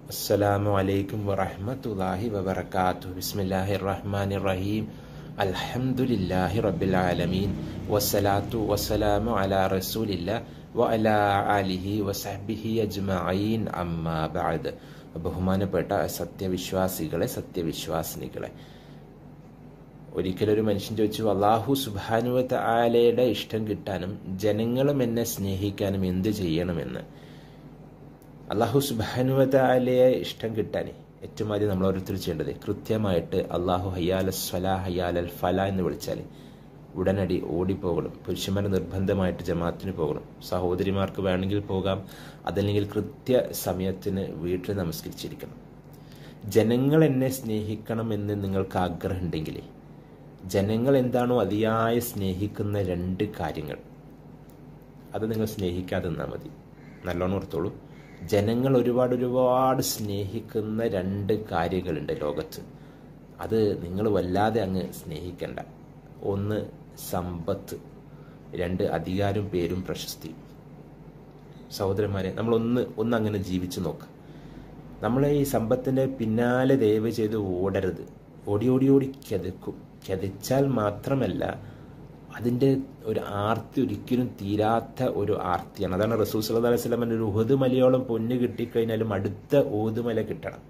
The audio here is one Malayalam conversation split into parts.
അസ്സലാമു അലൈക്കും വറഹ്മത്തുള്ളാഹി വബറകാതുഹു ബിസ്മില്ലാഹിർ റഹ്മാനിർ റഹീം അൽഹംദുലില്ലാഹി റബ്ബിൽ ആലമീൻ വസ്സലാത്തു വസ്സലാമു അലാ റസൂലില്ലാ വഅലാ ആലിഹി വസഹ്ബിഹി അജ്മഈൻ അമ്മാ ബഅദ് ബഹുമാനപ്പെട്ട സത്യവിശ്വാസികളെ സത്യവിശ്വാസിനികളെ ഒരിക്കലൊരു മനുഷ്യൻ ചോദിച്ചു അള്ളാഹു സുബാനുവത്ത് ആലയുടെ ഇഷ്ടം കിട്ടാനും ജനങ്ങളും എന്നെ സ്നേഹിക്കാനും എന്ത് ചെയ്യണമെന്ന് അള്ളാഹു സുബാനുവത്ത് ആലയെ ഇഷ്ടം കിട്ടാനേ ഏറ്റവും ആദ്യം നമ്മൾ ഓരോരുത്തർ ചെയ്യേണ്ടത് കൃത്യമായിട്ട് അള്ളാഹു ഹയ്യാൽ സ്വല ഹയ്യാൽ അൽ ഫല എന്ന് വിളിച്ചാൽ ഉടനടി ഓടിപ്പോകണം പുരുഷന്മാർ നിർബന്ധമായിട്ട് ജമാത്തിന് പോകണം സഹോദരിമാർക്ക് വേണമെങ്കിൽ പോകാം അതല്ലെങ്കിൽ കൃത്യ സമയത്തിന് വീട്ടിൽ നമസ്കരിച്ചിരിക്കണം ജനങ്ങൾ എന്നെ സ്നേഹിക്കണമെന്ന് നിങ്ങൾക്ക് ആഗ്രഹമുണ്ടെങ്കിലേ ജനങ്ങൾ എന്താണോ അതിയായ സ്നേഹിക്കുന്ന രണ്ട് കാര്യങ്ങൾ അത് നിങ്ങൾ സ്നേഹിക്കാതെ നിന്നാൽ മതി നല്ലോണം ഓർത്തോളൂ ജനങ്ങൾ ഒരുപാട് ഒരുപാട് സ്നേഹിക്കുന്ന രണ്ട് കാര്യങ്ങളുണ്ട് ലോകത്ത് അത് നിങ്ങൾ വല്ലാതെ അങ്ങ് സ്നേഹിക്കണ്ട ഒന്ന് സമ്പത്ത് രണ്ട് അധികാരം പേരും പ്രശസ്തിയും സഹോദരന്മാരെ നമ്മളൊന്ന് ഒന്ന് അങ്ങനെ ജീവിച്ചു നോക്കാം നമ്മൾ ഈ സമ്പത്തിൻ്റെ പിന്നാലെ ദയവ് ചെയ്ത് ഓടരുത് ഓടി ഓടി ഓടി കിതക്കും കിതച്ചാൽ മാത്രമല്ല അതിൻ്റെ ഒരു ആർത്തി ഒരിക്കലും തീരാത്ത ഒരു ആർത്തിയാണ് അതാണ് റസൂൽ സല്ലല്ലാഹു അലൈഹി വസല്ലമയുടെ ഒരു ഉഹദുമലയോളം പൊന്ന് കിട്ടിക്കഴിഞ്ഞാലും അടുത്ത ഊതുമല കിട്ടണം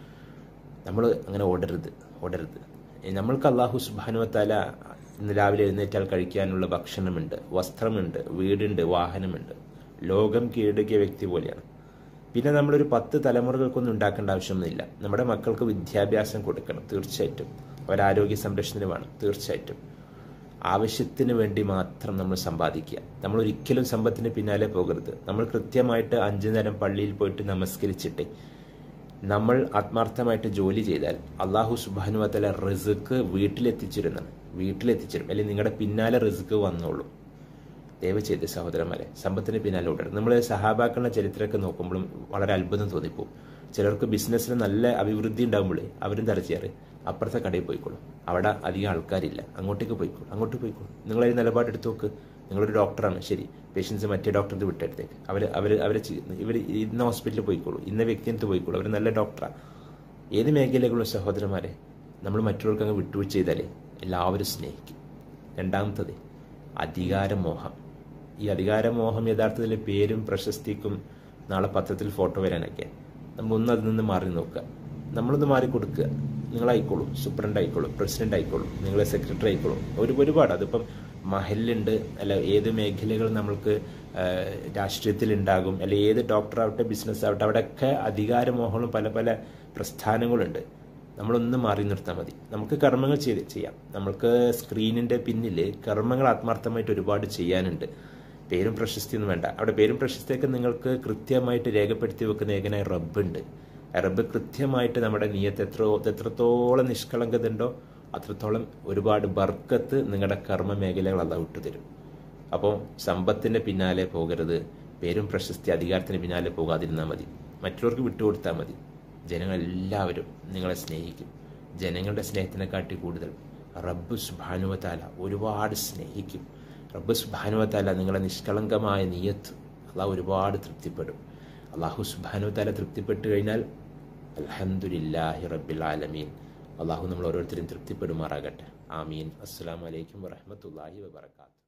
നമ്മൾ അങ്ങനെ ഓടരുത് ഓടരുത് നമ്മൾക്ക് അള്ളാഹു സുബാനുവത്താല ഇന്ന് രാവിലെ എഴുന്നേറ്റാൽ കഴിക്കാനുള്ള ഭക്ഷണമുണ്ട് വസ്ത്രമുണ്ട് വീടുണ്ട് വാഹനമുണ്ട് ലോകം കീഴടക്കിയ വ്യക്തി പോലെയാണ് പിന്നെ നമ്മളൊരു പത്ത് തലമുറകൾക്കൊന്നും ഉണ്ടാക്കേണ്ട ആവശ്യമൊന്നുമില്ല നമ്മുടെ മക്കൾക്ക് വിദ്യാഭ്യാസം കൊടുക്കണം തീർച്ചയായിട്ടും അവരാരോഗ്യ സംരക്ഷണത്തിന് വേണം തീർച്ചയായിട്ടും ആവശ്യത്തിന് വേണ്ടി മാത്രം നമ്മൾ സമ്പാദിക്കുക നമ്മൾ ഒരിക്കലും സമ്പത്തിന് പിന്നാലെ പോകരുത് നമ്മൾ കൃത്യമായിട്ട് അഞ്ചു നേരം പള്ളിയിൽ പോയിട്ട് നമസ്കരിച്ചിട്ട് നമ്മൾ ആത്മാർത്ഥമായിട്ട് ജോലി ചെയ്താൽ അള്ളാഹു സുബാനുവത്തല റിസുക്ക് വീട്ടിലെത്തിച്ചിരുന്നാണ് വീട്ടിലെത്തിച്ചിരും അല്ലെങ്കിൽ നിങ്ങളുടെ പിന്നാലെ റിസുക്ക് വന്നോളൂ ദയവ് ചെയ്ത് സഹോദരന്മാരെ സമ്പത്തിന് പിന്നാലെ ഓടരുത് നമ്മൾ സഹാബാക്കളുടെ ചരിത്രമൊക്കെ നോക്കുമ്പോഴും വളരെ അത്ഭുതം തോന്നിപ്പോവും ചിലർക്ക് ബിസിനസ്സിൽ നല്ല അഭിവൃദ്ധി ഉണ്ടാകുമ്പോഴേ അവരും തരച്ചേറ് അപ്പുറത്തെ കടയിൽ പോയിക്കോളും അവിടെ അധികം ആൾക്കാരില്ല അങ്ങോട്ടേക്ക് പോയിക്കോളും അങ്ങോട്ട് പോയിക്കോളും നിങ്ങളൊരു നിലപാടെടുത്ത് നോക്ക് നിങ്ങളൊരു ഡോക്ടറാണ് ശരി പേഷ്യൻസ് മറ്റേ ഡോക്ടറിന് വിട്ടെടുത്തേക്ക് അവർ അവർ അവർ ഇവർ ഇന്ന ഹോസ്പിറ്റലിൽ പോയിക്കോളൂ ഇന്ന വ്യക്തിനത്ത് പോയിക്കോളൂ അവർ നല്ല ഡോക്ടറാണ് ഏത് മേഖലയിലുള്ള സഹോദരന്മാരെ നമ്മൾ മറ്റുള്ളവർക്ക് അങ്ങ് വിട്ടുവീഴ്ച ചെയ്താലേ എല്ലാവരും സ്നേഹിക്കും രണ്ടാമത്തത് അധികാരമോഹം ഈ അധികാരമോഹം യഥാർത്ഥത്തിൽ പേരും പ്രശസ്തിക്കും നാളെ പത്രത്തിൽ ഫോട്ടോ വരാനൊക്കെ നമ്മളൊന്ന് അതിൽ നിന്ന് മാറി നോക്കുക നമ്മളൊന്ന് മാറി കൊടുക്കുക നിങ്ങളായിക്കോളൂ സൂപ്രണ്ട് ആയിക്കോളൂ പ്രസിഡന്റ് ആയിക്കോളൂ നിങ്ങളെ സെക്രട്ടറി ആയിക്കോളൂ ഒരു ഒരുപാട് അതിപ്പം മഹലുണ്ട് അല്ല ഏത് മേഖലകൾ നമ്മൾക്ക് രാഷ്ട്രീയത്തിൽ ഉണ്ടാകും അല്ലെ ഏത് ഡോക്ടർ ആവട്ടെ ബിസിനസ് ആവട്ടെ അവിടെയൊക്കെ അധികാരമോഹങ്ങളും പല പല പ്രസ്ഥാനങ്ങളുണ്ട് നമ്മളൊന്ന് മാറി നിർത്താൽ മതി നമുക്ക് കർമ്മങ്ങൾ ചെയ്ത് ചെയ്യാം നമ്മൾക്ക് സ്ക്രീനിന്റെ പിന്നിൽ കർമ്മങ്ങൾ ആത്മാർത്ഥമായിട്ട് ഒരുപാട് ചെയ്യാനുണ്ട് പേരും പ്രശസ്തിയൊന്നും വേണ്ട അവിടെ പേരും പ്രശസ്തിയൊക്കെ നിങ്ങൾക്ക് കൃത്യമായിട്ട് രേഖപ്പെടുത്തി വെക്കുന്ന ഏകനായ റബ്ബുണ്ട് റബ്ബ് കൃത്യമായിട്ട് നമ്മുടെ നീയത്ത് എത്ര എത്രത്തോളം നിഷ്കളങ്കത ഉണ്ടോ അത്രത്തോളം ഒരുപാട് ബർക്കത്ത് നിങ്ങളുടെ കർമ്മ മേഖലകൾ അല്ല വിട്ടുതരും അപ്പോൾ സമ്പത്തിന്റെ പിന്നാലെ പോകരുത് പേരും പ്രശസ്തി അധികാരത്തിന് പിന്നാലെ പോകാതിരുന്നാൽ മതി മറ്റുള്ളവർക്ക് വിട്ടുകൊടുത്താൽ മതി ജനങ്ങൾ എല്ലാവരും നിങ്ങളെ സ്നേഹിക്കും ജനങ്ങളുടെ സ്നേഹത്തിനെക്കാട്ടി കൂടുതൽ റബ്ബ് സുബാനുവത്താല ഒരുപാട് സ്നേഹിക്കും റബ്ബ് സുബാനുവത്താല നിങ്ങളെ നിഷ്കളങ്കമായ നീയത്ത് അള്ളാഹ് ഒരുപാട് തൃപ്തിപ്പെടും അള്ളാഹു സുബാനുവത്താല തൃപ്തിപ്പെട്ട് കഴിഞ്ഞാൽ അലഹമുല്ലാഹി റബ്ബിൽ ആലമീൻ അള്ളാഹു നമ്മൾ ഓരോരുത്തരും തൃപ്തിപ്പെടുമാറാകട്ടെ ആമീൻ അസ്സാം വലൈക്കും വറഹമത്തല്ലാഹി വബർക്കാത്തു